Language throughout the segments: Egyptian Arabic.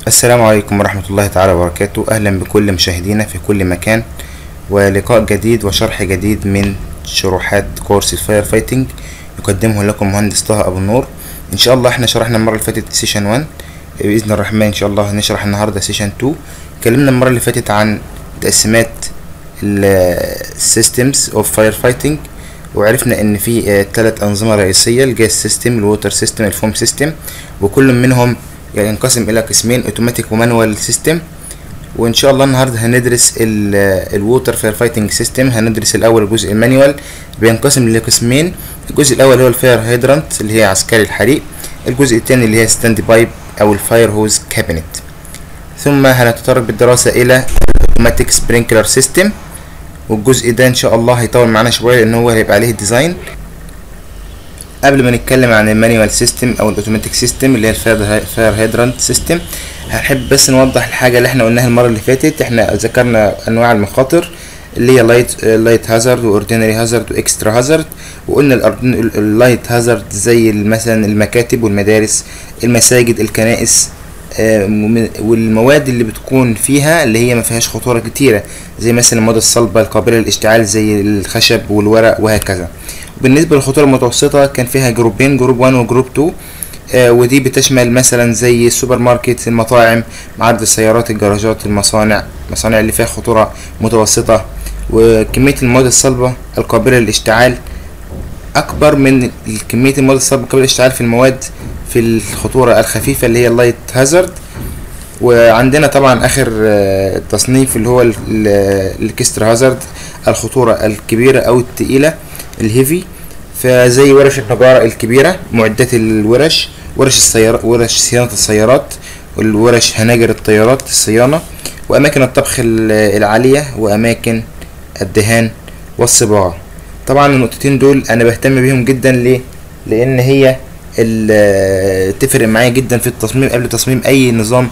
السلام عليكم ورحمة الله تعالى وبركاته أهلا بكل مشاهدينا في كل مكان ولقاء جديد وشرح جديد من شروحات كورس الفاير فايتنج يقدمه لكم مهندس طه أبو النور إن شاء الله احنا شرحنا المرة اللي فاتت سيشن 1 بإذن الرحمن إن شاء الله هنشرح النهاردة سيشن 2 اتكلمنا المرة اللي فاتت عن تقسيمات السيستمز اوف فاير فايتنج وعرفنا ان في ثلاث انظمه رئيسيه الجاز سيستم الووتر سيستم الفوم سيستم وكل منهم ينقسم الى قسمين اوتوماتيك ومانوال سيستم وان شاء الله النهارده هندرس الووتر فاير فايتنج سيستم هندرس الاول الجزء المانيوال بينقسم لقسمين الجزء الاول هو الفاير هيدرانت اللي هي عسكري الحريق الجزء الثاني اللي هي ستاند بايب او الفاير هوز كابينت ثم هنتطرق بالدراسه الى الاوتوماتيك سبرينكلر سيستم والجزء ده ان شاء الله هيطول معانا شويه لان هو هيبقى عليه ديزاين قبل ما نتكلم عن المانيوال سيستم او الاوتوماتيك سيستم اللي هي الفاير هيدرانت سيستم هنحب بس نوضح الحاجه اللي احنا قلناها المره اللي فاتت احنا ذكرنا انواع المخاطر اللي هي لايت لايت هازارد واوردينري هازارد واكسترا هازارد وقلنا اللايت هازارد زي مثلا المكاتب والمدارس المساجد الكنائس والمواد اللي بتكون فيها اللي هي ما فيهاش خطوره كتيره زي مثلا المواد الصلبه القابله للاشتعال زي الخشب والورق وهكذا بالنسبه للخطوره المتوسطه كان فيها جروبين جروب 1 وجروب 2 آه ودي بتشمل مثلا زي السوبر ماركت المطاعم معارض السيارات الجراجات المصانع المصانع اللي فيها خطوره متوسطه وكميه المواد الصلبه القابله للاشتعال اكبر من كميه المواد الصلبه القابله للاشتعال في المواد في الخطورة الخفيفة اللي هي اللايت هازارد وعندنا طبعا اخر تصنيف اللي هو الاكسترا هازارد الخطورة الكبيرة او التقيلة الهيفي فزي ورش النجارة الكبيرة معدات الورش ورش السيارات ورش صيانة السيارات والورش هناجر الطيارات الصيانة وأماكن الطبخ العالية وأماكن الدهان والصباغة طبعا النقطتين دول أنا بهتم بيهم جدا ليه؟ لأن هي تفرق معايا جدا في التصميم قبل تصميم اي نظام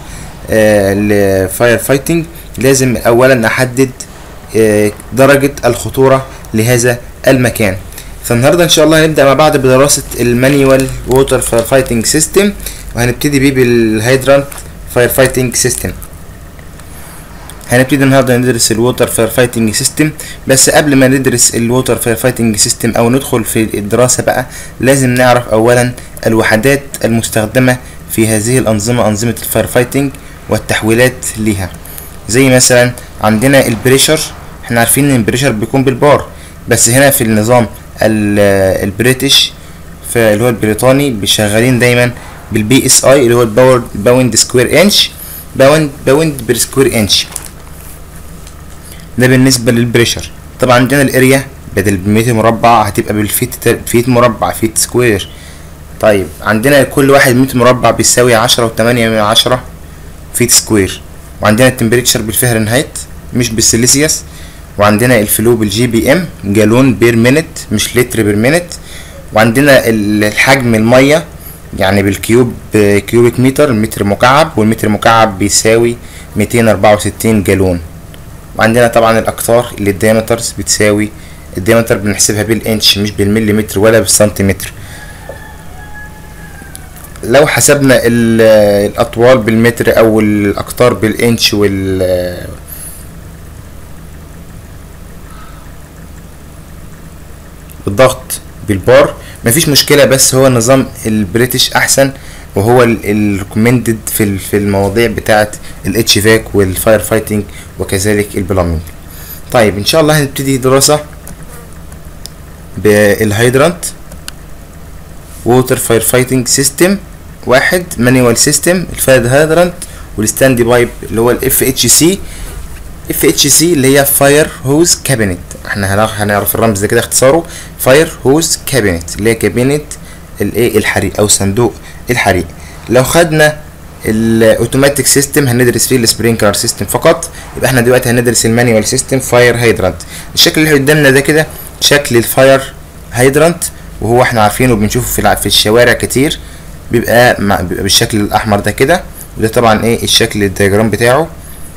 لفاير فايتنج لازم اولا احدد درجة الخطورة لهذا المكان فالنهاردة ان شاء الله هنبدأ مع بعض بدراسة المانيوال ووتر فاير فايتنج سيستم وهنبتدي بيه بالهيدرانت فاير فايتنج سيستم هنبتدي النهارده ندرس الووتر فاير فايتنج سيستم بس قبل ما ندرس الووتر فاير فايتنج سيستم او ندخل في الدراسه بقى لازم نعرف اولا الوحدات المستخدمه في هذه الانظمه انظمه الفاير فايتنج والتحويلات ليها زي مثلا عندنا البريشر احنا عارفين ان البريشر بيكون بالبار بس هنا في النظام البريتش اللي هو البريطاني بيشغلين دايما بالبي اس اي اللي هو الباور باوند سكوير انش باوند باوند بير سكوير انش ده بالنسبه للبريشر طبعا عندنا الاريا بدل بمتر مربع هتبقى بالفيت فيت مربع فيت سكوير طيب عندنا كل واحد متر مربع بيساوي عشرة وتمانية من عشرة فيت سكوير وعندنا التمبريتشر بالفهرنهايت مش بالسيليسيوس وعندنا الفلو بالجي بي ام جالون بير مينت مش لتر بير مينت وعندنا الحجم المية يعني بالكيوب كيوبيك متر المتر مكعب والمتر مكعب بيساوي ميتين اربعة وستين جالون وعندنا طبعا الاقطار اللي الديامترز بتساوي الديامتر بنحسبها بالانش مش بالمليمتر ولا بالسنتيمتر لو حسبنا الاطوال بالمتر او الاقطار بالانش وال الضغط بالبار مفيش مشكلة بس هو نظام البريتش احسن وهو الريكومندد في في المواضيع بتاعه الاتش فاك والفاير فايتنج وكذلك البلامينج طيب ان شاء الله هنبتدي دراسه بالهيدرانت ووتر فاير فايتنج سيستم واحد مانيوال سيستم الفاير هيدرانت والستاند بايب اللي هو الاف اتش سي اف اتش سي اللي هي فاير هوز كابينت احنا هنعرف الرمز ده كده اختصاره فاير هوز كابينت اللي هي كابينت الايه الحريق او صندوق الحريق لو خدنا الاوتوماتيك سيستم هندرس فيه السبرينكلر سيستم فقط يبقى احنا دلوقتي هندرس المانيوال سيستم فاير هيدرانت الشكل اللي قدامنا ده كده شكل الفاير هيدرانت وهو احنا عارفينه وبنشوفه في في الشوارع كتير بيبقى, مع بيبقى بالشكل الاحمر ده كده وده طبعا ايه الشكل الدياجرام بتاعه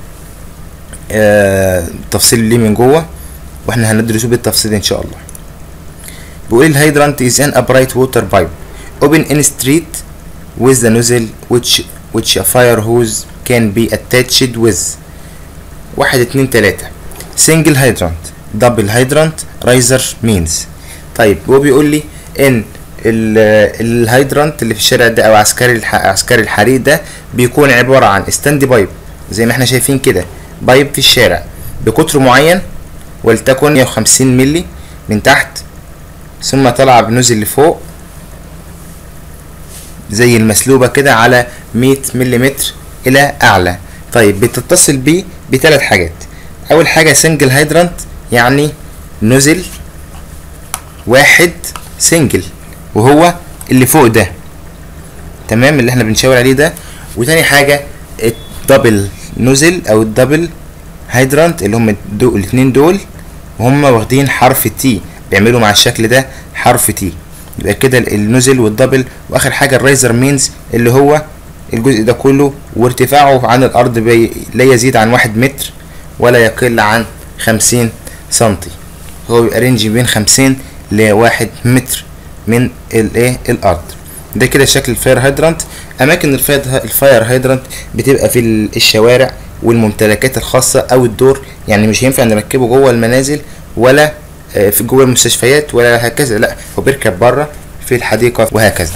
آه تفصيل ليه من جوه واحنا هندرسه بالتفصيل ان شاء الله بيقول الهيدرانت is an upright water pipe open in street with the nozzle which which a fire hose can be attached with واحد اتنين تلاتة single hydrant double hydrant riser means طيب هو بيقول لي ان ال- الهيدرانت اللي في الشارع ده او عسكري الح... عسكري الحريق ده بيكون عبارة عن ستاند بايب زي ما احنا شايفين كده بايب في الشارع بقطر معين ولتكن 150 ملي من تحت ثم طلع بنزل لفوق زي المسلوبة كده على 100 ملم إلى أعلى طيب بتتصل بيه بثلاث حاجات أول حاجة سنجل هيدرانت يعني نزل واحد سنجل وهو اللي فوق ده تمام اللي احنا بنشاور عليه ده وتاني حاجة الدبل نزل أو الدبل هيدرانت اللي هم دول الاتنين دول وهم واخدين حرف تي بيعملوا مع الشكل ده حرف تي يبقى كده النزل والدبل واخر حاجه الرايزر مينز اللي هو الجزء ده كله وارتفاعه عن الارض بي لا يزيد عن واحد متر ولا يقل عن خمسين سنتي هو بيبقى رينج بين خمسين لواحد متر من الايه الارض ده كده شكل الفاير هيدرانت اماكن الفاير الفاير هيدرانت بتبقى في ال- الشوارع والممتلكات الخاصه او الدور يعني مش هينفع نركبه جوه المنازل ولا آه، في جوه المستشفيات ولا هكذا لا هو بيركب بره في الحديقه وهكذا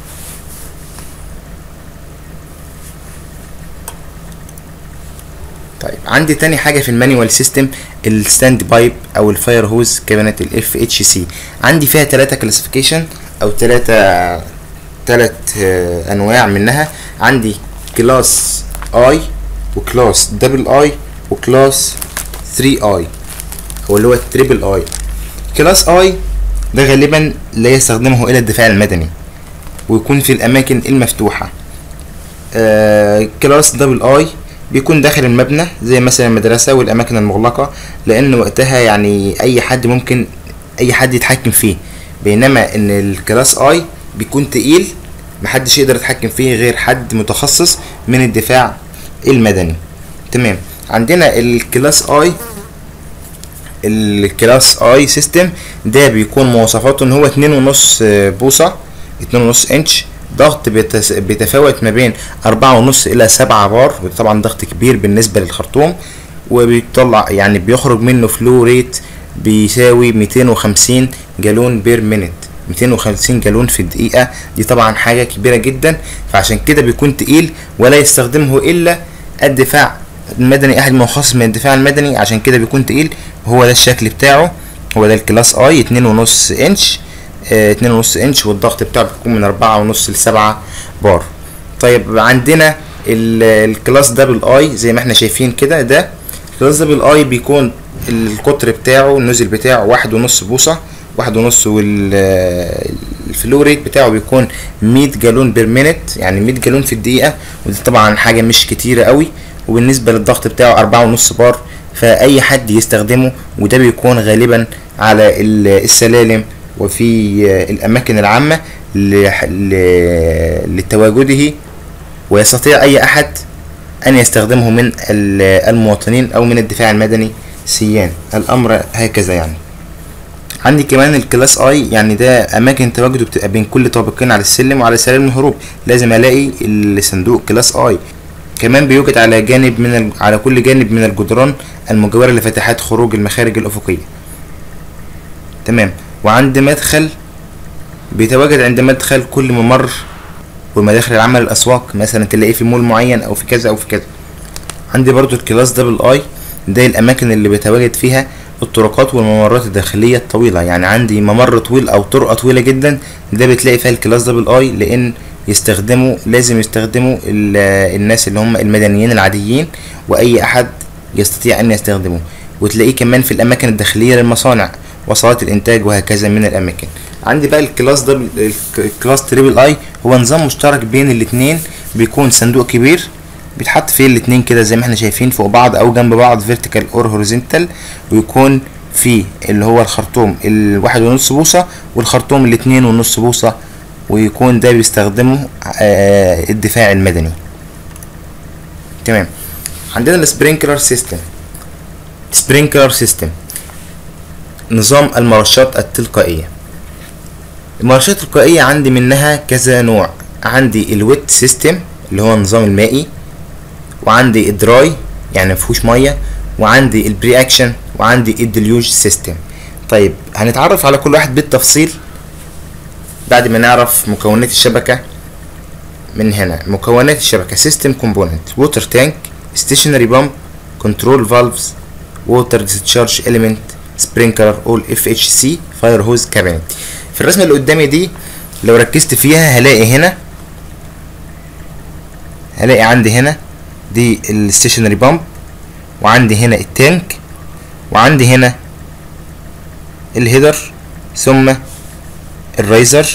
طيب عندي تاني حاجه في المانيوال سيستم الستاند بايب او الفاير هوز كابينت الاف اتش سي عندي فيها ثلاثه كلاسيفيكيشن او ثلاثه ثلاث انواع منها عندي كلاس اي وكلاس دبل اي وكلاس 3 اي هو اللي هو التريبل اي كلاس اي ده غالبا لا يستخدمه الا الدفاع المدني ويكون في الاماكن المفتوحه آه كلاس دبل اي بيكون داخل المبنى زي مثلا المدرسه والاماكن المغلقه لان وقتها يعني اي حد ممكن اي حد يتحكم فيه بينما ان الكلاس اي بيكون تقيل محدش يقدر يتحكم فيه غير حد متخصص من الدفاع المدني تمام عندنا الكلاس اي الكلاس اي سيستم ده بيكون مواصفاته ان هو اتنين ونص بوصة اتنين ونص انش ضغط بيتس- بيتفاوت ما بين أربعة ونص إلى سبعة بار وده طبعا ضغط كبير بالنسبة للخرطوم وبيطلع يعني بيخرج منه فلو ريت بيساوي 250 جالون بير مينت 250 جالون في الدقيقة دي طبعا حاجة كبيرة جدا فعشان كده بيكون تقيل ولا يستخدمه إلا الدفاع المدني أحد مخصص من الدفاع المدني عشان كده بيكون تقيل هو ده الشكل بتاعه هو ده الكلاس اي اتنين ونص انش اه اتنين ونص انش والضغط بتاعه بيكون من أربعة ونص لسبعة بار طيب عندنا ال- الكلاس دبل اي زي ما احنا شايفين كده ده الكلاس دبل اي بيكون القطر بتاعه النزل بتاعه واحد ونص بوصة واحد ونص والفلو ريت بتاعه بيكون 100 جالون بير مينت يعني 100 جالون في الدقيقة ودي طبعا حاجة مش كتيرة قوي وبالنسبة للضغط بتاعه أربعة ونص بار فأي حد يستخدمه وده بيكون غالبا على ال- السلالم وفي الأماكن العامة ل- ل- لتواجده ويستطيع أي أحد أن يستخدمه من ال- المواطنين أو من الدفاع المدني سيان الأمر هكذا يعني عندي كمان الكلاس اي يعني ده اماكن تواجده بتبقى بين كل طابقين على السلم وعلى سلالم الهروب لازم الاقي الصندوق كلاس اي كمان بيوجد على جانب من ال... على كل جانب من الجدران المجاورة لفتحات خروج المخارج الأفقية تمام وعند مدخل بيتواجد عند مدخل كل ممر ومداخل العمل الأسواق مثلا تلاقيه في مول معين أو في كذا أو في كذا عندي برضو الكلاس دبل اي ده الأماكن اللي بيتواجد فيها الطرقات والممرات الداخلية الطويلة يعني عندي ممر طويل أو طرقة طويلة جدا ده بتلاقي فيها الكلاس دبل اي لأن يستخدموا لازم يستخدموا ال- الناس اللي هم المدنيين العاديين واي احد يستطيع ان يستخدمه وتلاقيه كمان في الاماكن الداخليه للمصانع وصلات الانتاج وهكذا من الاماكن عندي بقى الكلاس دبل الكلاس تريبل اي هو نظام مشترك بين الاثنين بيكون صندوق كبير بيتحط فيه الاثنين كده زي ما احنا شايفين فوق بعض او جنب بعض فيرتيكال اور هوريزونتال ويكون فيه اللي هو الخرطوم الواحد ونص بوصة والخرطوم الاتنين ونص بوصة ويكون ده بيستخدمه آه، الدفاع المدني تمام عندنا السبرينكلر سيستم سبرينكلر سيستم نظام المرشات التلقائية المرشات التلقائية عندي منها كذا نوع عندي الويت سيستم اللي هو النظام المائي وعندي الدراي يعني مفيهوش ميه وعندي البري اكشن وعندي الديليوج سيستم طيب هنتعرف على كل واحد بالتفصيل بعد ما نعرف مكونات الشبكه من هنا مكونات الشبكه سيستم كومبوننت ووتر تانك ستيشنري بامب كنترول فالفز ووتر ديسشارج اليمنت سبرينكلر اول اف اتش سي فاير هوز كابينت في الرسمه اللي قدامي دي لو ركزت فيها هلاقي هنا هلاقي عندي هنا دي الستيشنري بامب وعندي هنا التانك وعندي هنا الهيدر ثم الرايزر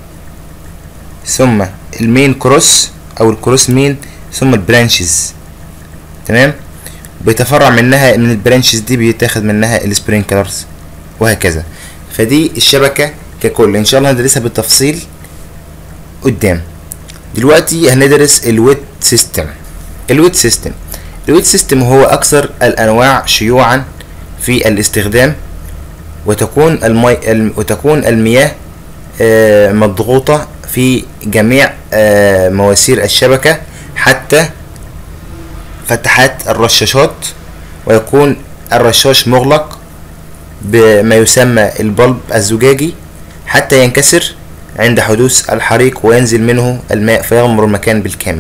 ثم المين كروس او الكروس مين ثم البرانشز تمام بيتفرع منها من البرانشز دي بيتاخد منها السبرينكلرز وهكذا فدي الشبكه ككل ان شاء الله هندرسها بالتفصيل قدام دلوقتي هندرس الويت سيستم الويت سيستم الويت سيستم هو اكثر الانواع شيوعا في الاستخدام وتكون المي وتكون المياه آه، مضغوطة في جميع آه، مواسير الشبكة حتى فتحات الرشاشات ويكون الرشاش مغلق بما يسمى البلب الزجاجي حتى ينكسر عند حدوث الحريق وينزل منه الماء فيغمر المكان بالكامل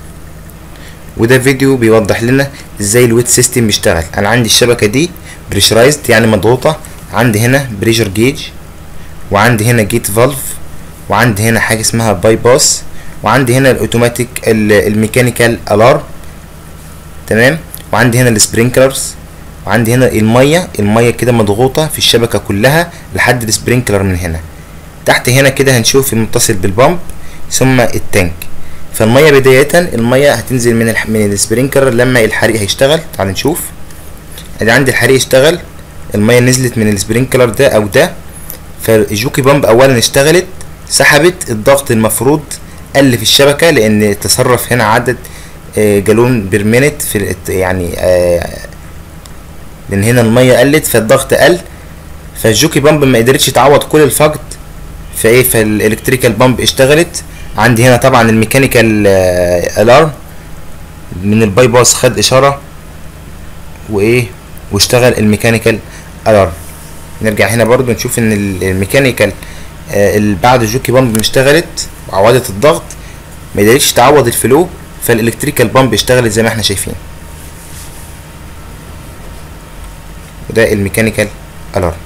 وده فيديو بيوضح لنا ازاي الويت سيستم بيشتغل انا عندي الشبكه دي بريشرايزد يعني مضغوطه عندي هنا بريشر جيج وعندي هنا جيت فالف وعندي هنا حاجه اسمها باي باس وعندي هنا الاوتوماتيك الميكانيكال الارم تمام وعندي هنا السبرينكلرز وعندي هنا الميه الميه كده مضغوطه في الشبكه كلها لحد السبرينكلر من هنا تحت هنا كده هنشوف المتصل بالبامب ثم التانك فالميه بدايه الميه هتنزل من الح... من السبرينكلر لما الحريق هيشتغل تعال نشوف ادي عندي الحريق اشتغل الميه نزلت من السبرينكلر ده او ده فالجوكي بامب اولا اشتغلت سحبت الضغط المفروض قل في الشبكه لان تصرف هنا عدد آه، جالون بير مينت في الات- يعني آه، لان هنا الميه قلت فالضغط قل فالجوكي بامب ما قدرتش تعوض كل الفقد فايه فالالكتريكال بامب اشتغلت عندي هنا طبعا الميكانيكال الارم من الباي باس خد اشاره وايه واشتغل الميكانيكال الارم نرجع هنا برضو نشوف ان ال- الميكانيكال آه، اللي بعد الجوكي بامب اشتغلت وعوضت الضغط ما قدرتش تعوض الفلو فالالكتريكال بامب اشتغلت زي ما احنا شايفين وده الميكانيكال الارم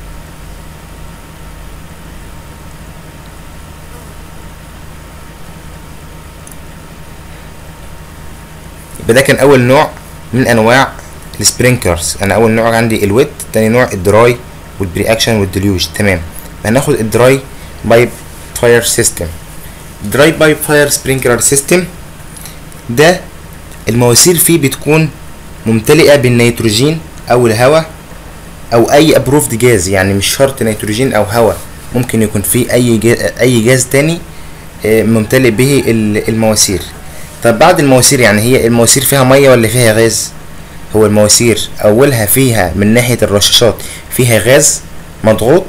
يبقى ده كان اول نوع من انواع السبرينكلرز انا اول نوع عندي الويت تاني نوع الدراي والبري اكشن والديليوج تمام هناخد الدراي بايب فاير سيستم دراي بايب فاير سبرينكلر سيستم ده المواسير فيه بتكون ممتلئه بالنيتروجين او الهواء او اي ابروفد جاز يعني مش شرط نيتروجين او هواء ممكن يكون فيه اي جاز اي جاز تاني آه، ممتلئ به ال- المواسير طب بعد المواسير يعني هي المواسير فيها ميه ولا فيها غاز هو المواسير اولها فيها من ناحيه الرشاشات فيها غاز مضغوط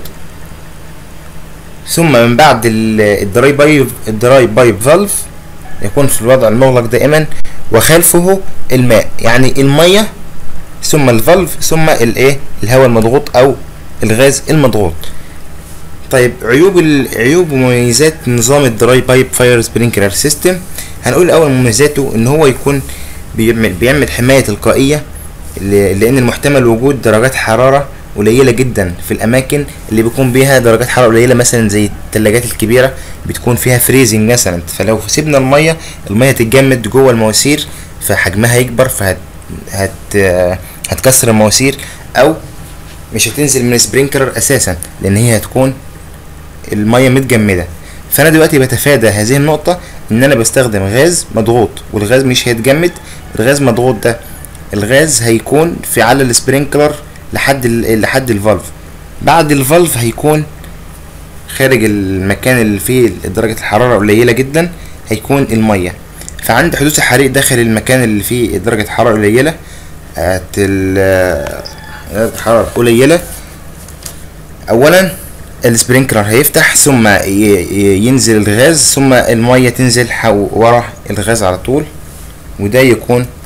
ثم من بعد ال- الدراي بايب الدراي بايب فالف يكون في الوضع المغلق دائما وخلفه الماء يعني الميه ثم الفالف ثم الايه الهواء المضغوط او الغاز المضغوط طيب عيوب ال- عيوب ومميزات نظام الدراي بايب فاير سبرينكلر سيستم هنقول اول مميزاته ان هو يكون بيعمل بيعمل حمايه تلقائيه ل- لان المحتمل وجود درجات حراره قليله جدا في الاماكن اللي بيكون بيها درجات حراره قليله مثلا زي الثلاجات الكبيره بتكون فيها فريزنج مثلا فلو سيبنا الميه الميه تتجمد جوه المواسير فحجمها يكبر فهت هت هتكسر المواسير او مش هتنزل من السبرينكلر اساسا لان هي هتكون الميه متجمده فانا دلوقتي بتفادى هذه النقطه ان انا بستخدم غاز مضغوط والغاز مش هيتجمد الغاز مضغوط ده الغاز هيكون في على السبرينكلر لحد ال- لحد الفالف بعد الفالف هيكون خارج المكان اللي فيه درجة الحرارة قليلة جدا هيكون المية فعند حدوث الحريق داخل المكان اللي فيه درجة الحرارة قليلة هت ال- درجة الحرارة قليلة اولا السبرينكلر هيفتح ثم ي- ي- ينزل الغاز ثم المية تنزل حو- ورا الغاز على طول وده يكون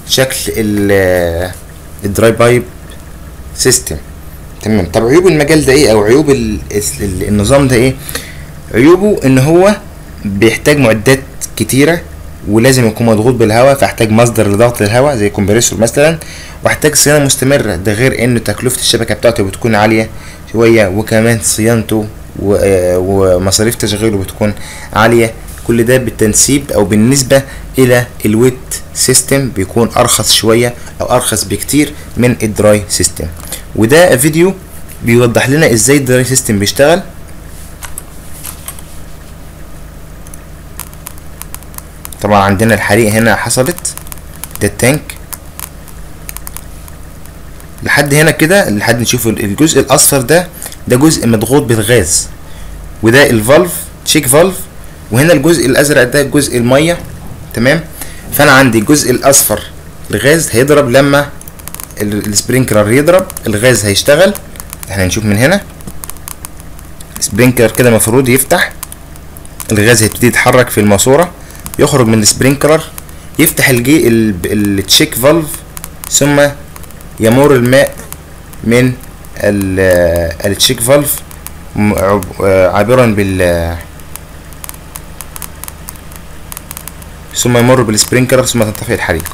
شكل ال الدراي بايب سيستم تمام طب عيوب المجال ده ايه او عيوب ال ال النظام ده ايه عيوبه ان هو بيحتاج معدات كتيره ولازم يكون مضغوط بالهواء فاحتاج مصدر لضغط الهواء زي كومبريسور مثلا واحتاج صيانه مستمره ده غير ان تكلفه الشبكه بتاعته بتكون عاليه شويه وكمان صيانته ومصاريف تشغيله بتكون عاليه كل ده بالتنسيب او بالنسبه الى الويت سيستم بيكون ارخص شويه او ارخص بكتير من الدراي سيستم وده فيديو بيوضح لنا ازاي الدراي سيستم بيشتغل طبعا عندنا الحريق هنا حصلت ده التانك لحد هنا كده لحد نشوف الجزء الاصفر ده ده جزء مضغوط بالغاز وده الفالف تشيك فالف وهنا الجزء الازرق ده جزء الميه تمام فانا عندي الجزء الاصفر الغاز هيضرب لما السبرينكلر يضرب الغاز هيشتغل احنا نشوف من هنا سبرينكلر كده المفروض يفتح الغاز هيبتدي يتحرك في الماسوره يخرج من السبرينكلر يفتح الجي التشيك فالف ثم يمر الماء من التشيك فالف عابرا بال ثم يمر بالسبرينكلر ثم تنطفئ الحريق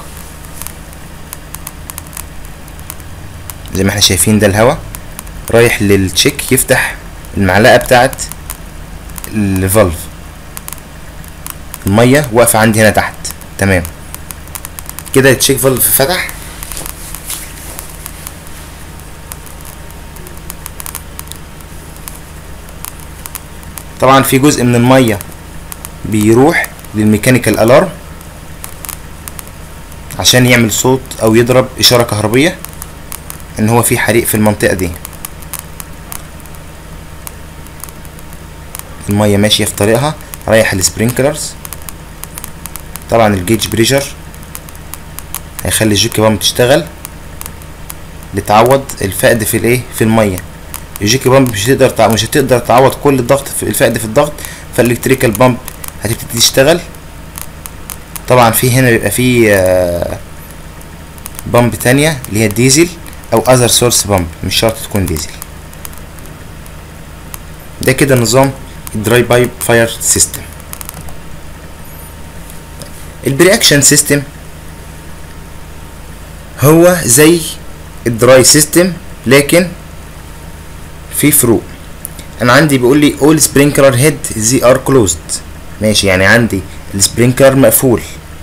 زي ما احنا شايفين ده الهواء رايح للتشيك يفتح المعلقه بتاعت الفالف الميه واقفه عندي هنا تحت تمام كده التشيك فالف فتح طبعا في جزء من الميه بيروح للميكانيكال الارم عشان يعمل صوت او يضرب اشاره كهربيه ان هو في حريق في المنطقه دي الميه ماشيه في طريقها رايح السبرينكلرز طبعا الجيج بريشر هيخلي الجوكي بامب تشتغل لتعوض الفقد في الايه في الميه الجوكي بامب مش هتقدر مش هتقدر تعوض كل الضغط في الفقد في الضغط فالالكتريكال بامب هتبتدي تشتغل طبعا في هنا بيبقى في بامب تانية اللي هي الديزل او اذر سورس بامب مش شرط تكون ديزل ده كده نظام الدراي بايب فاير سيستم البرياكشن سيستم هو زي الدراي سيستم لكن في فروق انا عندي بيقول لي all sprinkler head they are closed ماشي يعني عندي السبرينكلر مقفول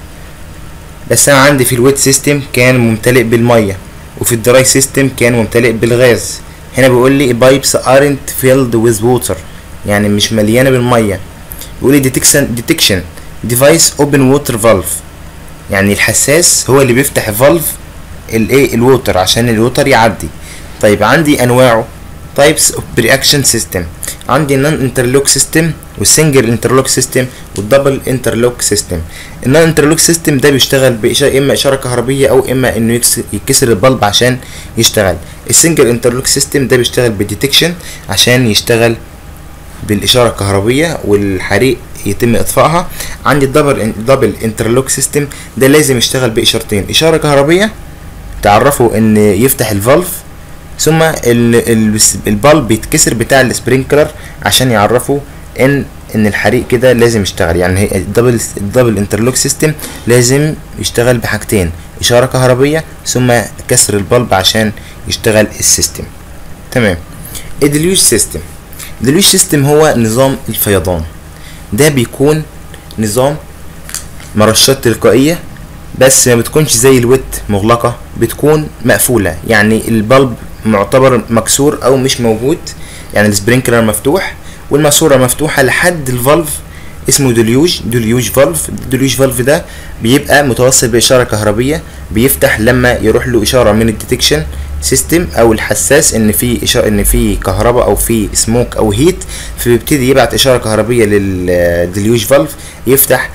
بس انا عندي في الويت سيستم كان ممتلئ بالميه وفي الدراي سيستم كان ممتلئ بالغاز هنا بيقول لي pipes aren't filled with water يعني مش مليانه بالميه بيقول لي detection detection device open water valve يعني الحساس هو اللي بيفتح فالف الايه الووتر عشان الووتر يعدي طيب عندي انواعه types of reaction system عندي non interlock system والسنجل انترلوك سيستم والدبل انترلوك سيستم النون انترلوك سيستم ده بيشتغل بإشارة اما اشاره كهربيه او اما انه يكسر البلب عشان يشتغل السنجل انترلوك سيستم ده بيشتغل بالديتكشن عشان يشتغل بالاشاره الكهربيه والحريق يتم اطفائها عندي الدبل دبل انترلوك سيستم ده لازم يشتغل باشارتين اشاره كهربيه تعرفه ان يفتح الفالف ثم البالب بيتكسر بتاع السبرينكلر عشان يعرفه ان ان الحريق كده لازم يشتغل يعني هي الدبل الدبل انترلوك سيستم لازم يشتغل بحاجتين اشاره كهربيه ثم كسر البلب عشان يشتغل السيستم تمام الديليوج سيستم الديليوج سيستم هو نظام الفيضان ده بيكون نظام مرشات تلقائيه بس ما بتكونش زي الويت مغلقه بتكون مقفوله يعني البلب معتبر مكسور او مش موجود يعني السبرينكلر مفتوح والماسوره مفتوحه لحد الفالف اسمه ديليوج ديليوج فالف الديليوج فالف ده بيبقى متوصل باشاره كهربيه بيفتح لما يروح له اشاره من الديتكشن سيستم او الحساس ان في اشاره ان في كهرباء او في سموك او هيت فبيبتدي يبعت اشاره كهربيه للديليوج فالف يفتح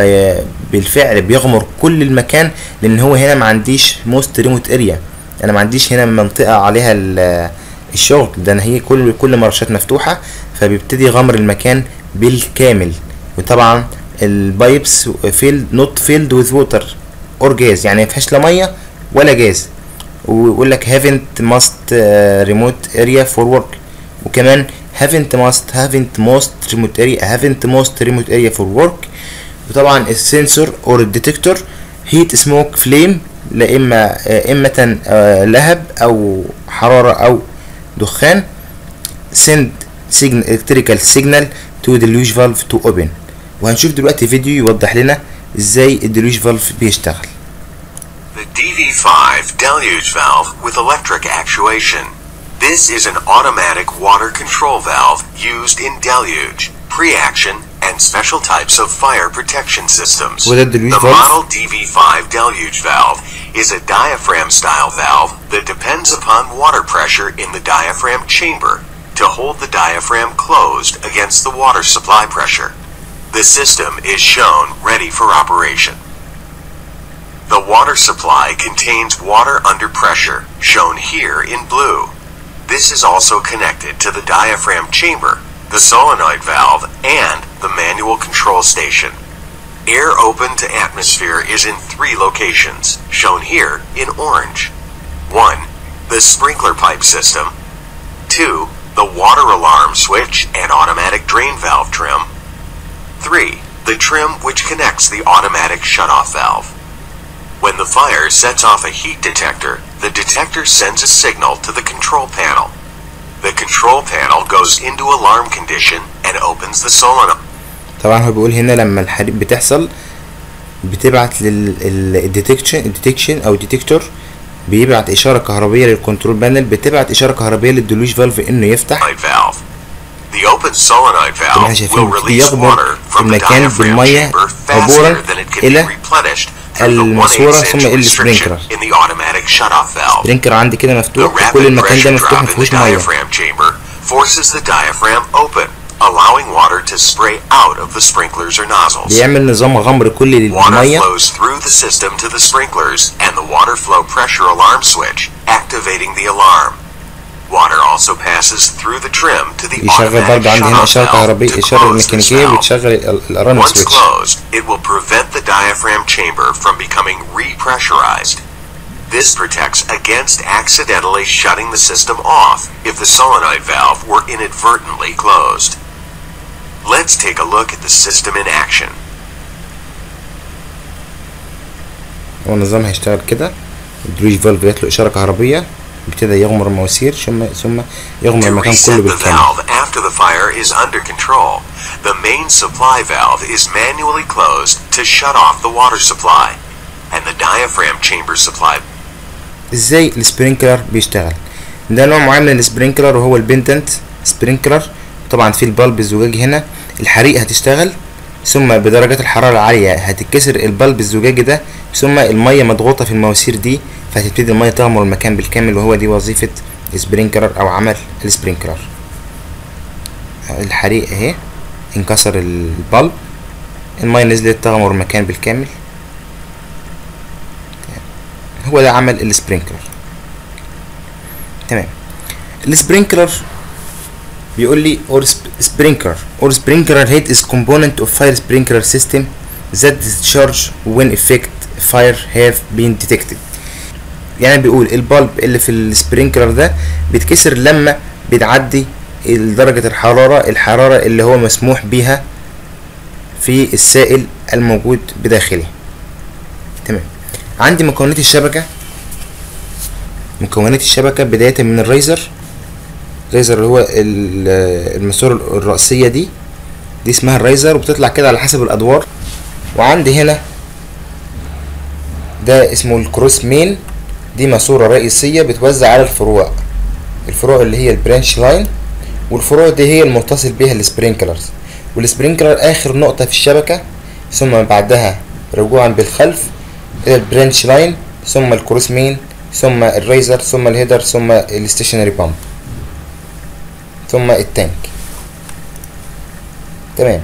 فبالفعل بيغمر كل المكان لان هو هنا ما عنديش موست ريموت اريا انا ما عنديش هنا منطقه عليها الشغل ده انا هي كل كل مرشات مفتوحه فبيبتدي غمر المكان بالكامل وطبعا البايبس فيلد نوت فيلد وذ ووتر اور جاز يعني ما فيهاش لا ميه ولا جاز ويقول لك haven't must uh, remote area for work وكمان haven't must haven't most remote area haven't most remote area for work وطبعا السنسور اور الديتكتور هيت سموك فليم لا اما اما آه، لهب او حراره او دخان send signal electrical signal to deluge valve to open وهنشوف دلوقتي فيديو يوضح لنا ازاي الديلوج فالف بيشتغل The DV5 deluge valve with electric actuation. This is an automatic water control valve used in deluge, pre-action, and special types of fire protection systems. وده الديلوج The valve. model DV5 deluge valve is a diaphragm-style valve that depends upon water pressure in the diaphragm chamber to hold the diaphragm closed against the water supply pressure. The system is shown ready for operation. The water supply contains water under pressure, shown here in blue. This is also connected to the diaphragm chamber, the solenoid valve, and the manual control station. Air open to atmosphere is in three locations, shown here in orange. 1. The sprinkler pipe system. 2. The water alarm switch and automatic drain valve trim. 3. The trim which connects the automatic shutoff valve. When the fire sets off a heat detector, the detector sends a signal to the control panel. The control panel goes into alarm condition and opens the solenoid. طبعا هو بيقول هنا لما الحريق بتحصل بتبعت للديتكشن الديتكشن او الديتكتور بيبعت اشاره كهربيه للكنترول بانل بتبعت اشاره كهربيه للديلوج فالف انه يفتح valve. The open solenoid طبعا احنا valve شايفين will بيبتدي release يغمر water from the المكان diaphragm بالمية chamber عبورا faster than it can be إلى replenished through the 1 الماسورة 8 ثم inch إلى restriction السبرينكلر. in the automatic shutoff valve. سبرينكر عندي كده The مفتوح rapid وكل المكان ده pressure مفتوح drop in the مفيهوش ميه diaphragm chamber forces the diaphragm open, allowing water to spray out of the sprinklers or nozzles. بيعمل نظام غمر كلي Water للميه flows through the system to the sprinklers and the water flow pressure alarm switch, activating the alarm. Water also passes through the trim to the يشغل automatic برضه عندي هنا shutoff اشاره valve كهربائيه to اشاره close this ميكانيكيه valve. بتشغل ال- الارام Once سويتش closed, it will prevent the diaphragm chamber from becoming repressurized. This protects against accidentally shutting the system off if the solenoid valve were inadvertently closed. Let's take a look at the system in action. هو النظام هيشتغل كده الدروج فالف جات له اشاره كهربيه ابتدى يغمر المواسير ثم ثم يغمر To المكان reset كله the بالكامل valve after the fire is under control, the main supply valve is manually closed to shut off the water supply, and the diaphragm chamber supply ازاي السبرينكلر بيشتغل ده نوع معين من السبرينكلر وهو البنتنت سبرينكلر طبعا في البلب الزجاجي هنا الحريق هتشتغل ثم بدرجات الحرارة العالية هتتكسر البلب الزجاجي ده ثم المية مضغوطة في المواسير دي فهتبتدي المية تغمر المكان بالكامل وهو دي وظيفة السبرينكلر أو عمل السبرينكلر الحريق اهي انكسر البلب المية نزلت تغمر المكان بالكامل هو ده عمل السبرينكلر تمام السبرينكلر بيقول لي or sp- sprinkler or sprinkler head is component of fire sprinkler system that discharge when effect fire have been detected يعني بيقول البلب اللي في السبرينكلر ده بيتكسر لما بتعدي درجة الحرارة الحرارة اللي هو مسموح بيها في السائل الموجود بداخله تمام عندي مكونات الشبكة مكونات الشبكة بداية من الريزر الريزر اللي هو ال- الماسورة الرئيسية دي دي اسمها الريزر وبتطلع كده على حسب الأدوار وعندي هنا ده اسمه الكروس مين دي ماسورة رئيسية بتوزع على الفروع الفروع اللي هي البرانش لاين والفروع دي هي المتصل بيها السبرينكلرز والسبرينكلر آخر نقطة في الشبكة ثم بعدها رجوعا بالخلف إلى البرانش لاين ثم الكروس مين ثم الريزر ثم الهيدر ثم الستيشنري بامب ثم التانك تمام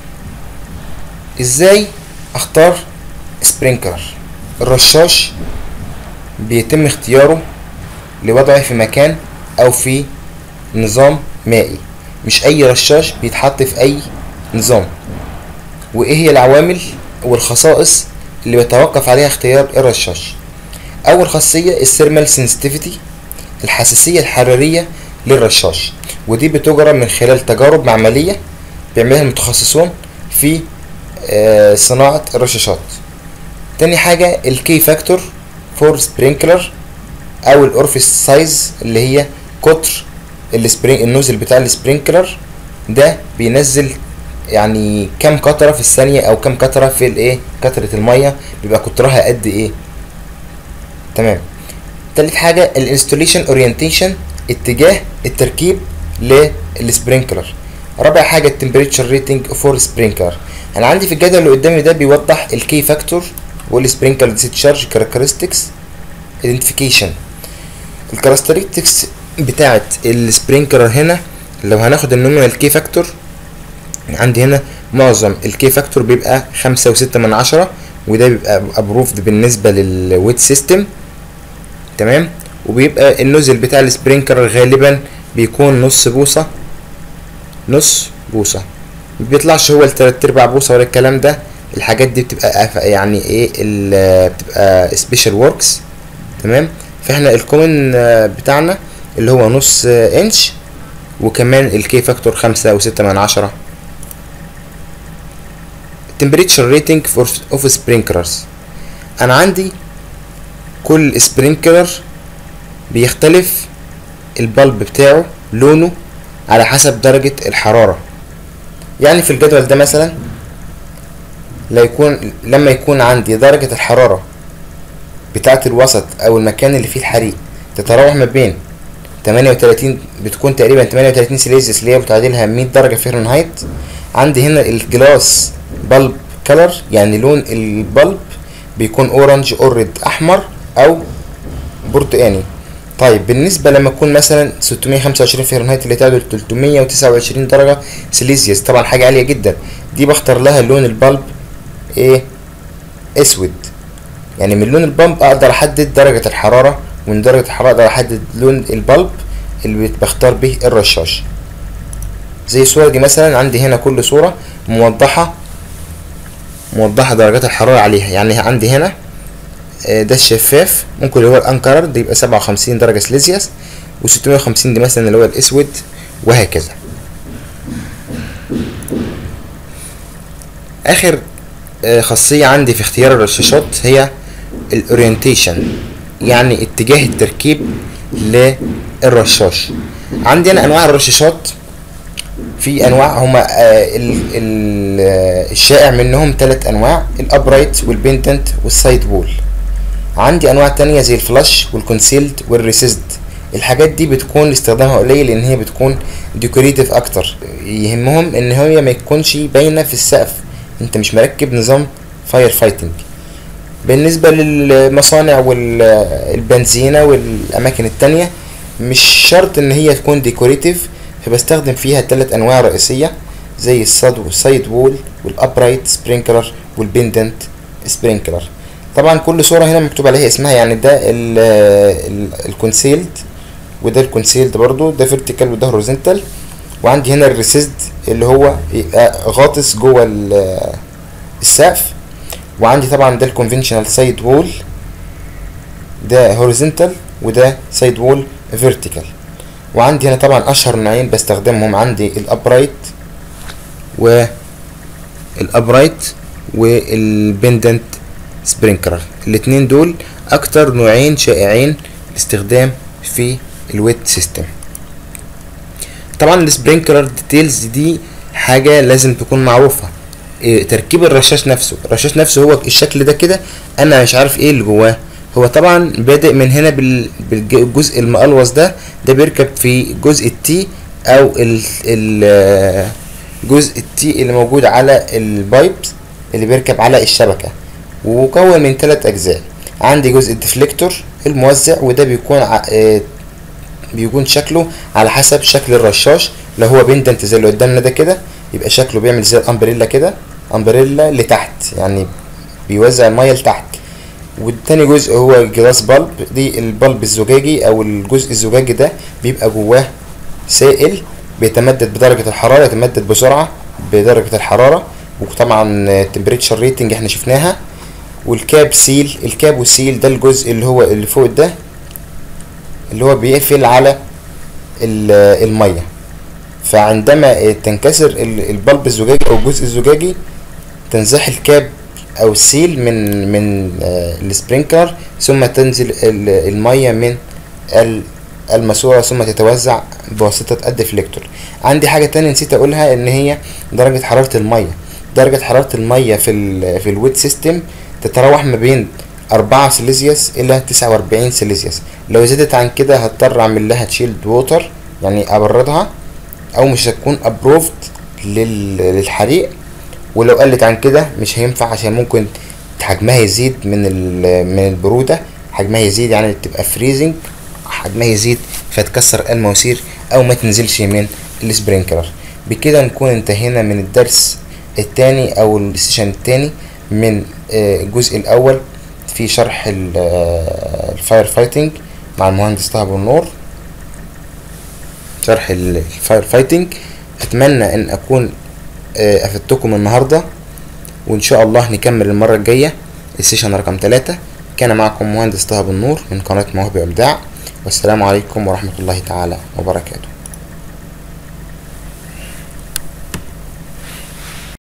ازاي اختار سبرينكلر الرشاش بيتم اختياره لوضعه في مكان او في نظام مائي مش اي رشاش بيتحط في اي نظام وايه هي العوامل والخصائص اللي بيتوقف عليها اختيار الرشاش اول خاصيه الثيرمال سنسيتيفيتي الحساسيه الحراريه للرشاش ودي بتجرى من خلال تجارب معمليه بيعملها المتخصصون في آه، صناعه الرشاشات تاني حاجه الكي فاكتور فور سبرينكلر او الاورفيس سايز اللي هي قطر السبرينج النوزل بتاع السبرينكلر ده بينزل يعني كام قطره في الثانيه او كام قطره في الايه قطره الميه بيبقى قطرها قد ايه تمام تالت حاجه الانستوليشن اورينتيشن اتجاه التركيب للسبرينكلر رابع حاجه التمبريتشر ريتنج فور سبرينكلر انا عندي في الجدول اللي قدامي ده بيوضح الكي فاكتور والسبرينكلر ديسشارج كاركترستكس ايدنتيفيكيشن الكاركترستكس بتاعه السبرينكلر هنا لو هناخد النومينال كي فاكتور عندي هنا معظم الكي فاكتور بيبقى خمسة وستة من عشرة وده بيبقى ابروفد بالنسبة للويت سيستم تمام وبيبقى النوزل بتاع السبرينكلر غالبا بيكون نص بوصة نص بوصة مبيطلعش هو التلات ارباع بوصة ولا الكلام ده الحاجات دي بتبقى أف- يعني ايه ال- بتبقى سبيشال وركس تمام فاحنا الكومن آه، بتاعنا اللي هو نص آه، انش وكمان الكي فاكتور خمسة وستة من عشرة temperature rating for of sprinklers انا عندي كل سبرينكلر بيختلف البلب بتاعه لونه على حسب درجة الحرارة يعني في الجدول ده مثلا لا يكون لما يكون عندي درجة الحرارة بتاعة الوسط أو المكان اللي فيه الحريق تتراوح ما بين 38 بتكون تقريبا 38 سيليزيوس اللي هي بتعادلها 100 درجة فahrenheit عندي هنا الجلاس بلب كلر يعني لون البلب بيكون اورنج اور ريد احمر او برتقاني طيب بالنسبة لما يكون مثلا 625 فahrenheit اللي تعادل 329 درجة سيليزيوس طبعا حاجة عالية جدا دي بختار لها لون البلب ايه اسود يعني من لون البلب اقدر احدد درجة الحرارة ومن درجة الحرارة اقدر احدد لون البلب اللي بختار به الرشاش زي الصورة دي مثلا عندي هنا كل صورة موضحة موضحة درجات الحرارة عليها يعني عندي هنا آه، ده الشفاف ممكن اللي هو الانكرر ده يبقى سبعة وخمسين درجة سليزيوس وستمية وخمسين دي مثلا اللي هو الاسود وهكذا اخر آه، خاصية عندي في اختيار الرشاشات هي الاورينتيشن يعني اتجاه التركيب للرشاش عندي انا انواع الرشاشات في انواع هما آه، ال- ال- آه، الشائع منهم ثلاث انواع الابرايت والبنتنت والسايد وول عندي انواع تانية زي الفلاش والكونسيلد والريسيزد الحاجات دي بتكون استخدامها قليل لان هي بتكون ديكوريتيف اكتر يهمهم ان هي ما يكونش باينه في السقف انت مش مركب نظام فاير فايتنج بالنسبة للمصانع والبنزينة والأماكن التانية مش شرط إن هي تكون ديكوريتيف فبستخدم فيها تلات أنواع رئيسية زي الصد والسايد وول والأبرايت سبرينكلر والبندنت سبرينكلر طبعا كل صورة هنا مكتوب عليها اسمها يعني ده الكونسيلد وده الكونسيلد برضو ده فيرتيكال وده هوريزونتال وعندي هنا الريسيزد اللي هو يبقى غاطس جوه ال- السقف وعندي طبعا ده الكونفنشنال سايد وول ده هوريزونتال وده سايد وول فيرتيكال وعندي هنا طبعا اشهر نوعين بستخدمهم عندي الابرايت و الابرايت والبندنت سبرينكلر الاتنين دول اكتر نوعين شائعين لاستخدام في الويت سيستم طبعا السبرينكلر ديتيلز دي حاجه لازم تكون معروفه إيه، تركيب الرشاش نفسه الرشاش نفسه هو الشكل ده كده انا مش عارف ايه اللي جواه هو طبعا بادئ من هنا بال- بالجزء المقلوص ده ده بيركب في جزء التي او ال ال جزء التي اللي موجود على البايبس اللي بيركب على الشبكة ومكون من ثلاث اجزاء عندي جزء الديفليكتور الموزع وده بيكون ع- آه، بيكون شكله على حسب شكل الرشاش لو هو بندنت زي اللي قدامنا ده كده يبقى شكله بيعمل زي الامبريلا كده امبريلا لتحت يعني بيوزع الميه لتحت والتاني جزء هو الجلاس بالب دي البلب الزجاجي او الجزء الزجاجي ده بيبقى جواه سائل بيتمدد بدرجة الحرارة يتمدد بسرعة بدرجة الحرارة وطبعا التمبريتشر ريتنج احنا شفناها والكاب سيل الكاب والسيل ده الجزء اللي هو اللي فوق ده اللي هو بيقفل على ال- الميه فعندما تنكسر ال- البلب الزجاجي او الجزء الزجاجي تنزح الكاب او السيل من من آه، السبرينكلر ثم تنزل ال- الميه من ال- الماسوره ثم تتوزع بواسطه الديفليكتور عندي حاجه تانية نسيت اقولها ان هي درجه حراره الميه درجه حراره الميه في ال في الويت سيستم تتراوح ما بين 4 سيليزيوس الى 49 سيليزيوس لو زادت عن كده هضطر اعمل لها تشيلد ووتر يعني ابردها او مش هتكون ابروفد للحريق ولو قلت عن كده مش هينفع عشان ممكن حجمها يزيد من ال- من البروده حجمها يزيد يعني تبقى فريزنج حجمها يزيد فتكسر المواسير او ما تنزلش من السبرينكلر بكده نكون انتهينا من الدرس الثاني او السيشن الثاني من آه، الجزء الاول في شرح ال- آه، الفاير فايتنج مع المهندس طه ابو النور شرح ال- الفاير فايتنج اتمنى ان اكون آه، افدتكم النهارده وان شاء الله نكمل المره الجايه السيشن رقم 3 كان معكم مهندس طه ابو النور من قناه مواهب ابداع والسلام عليكم ورحمه الله تعالى وبركاته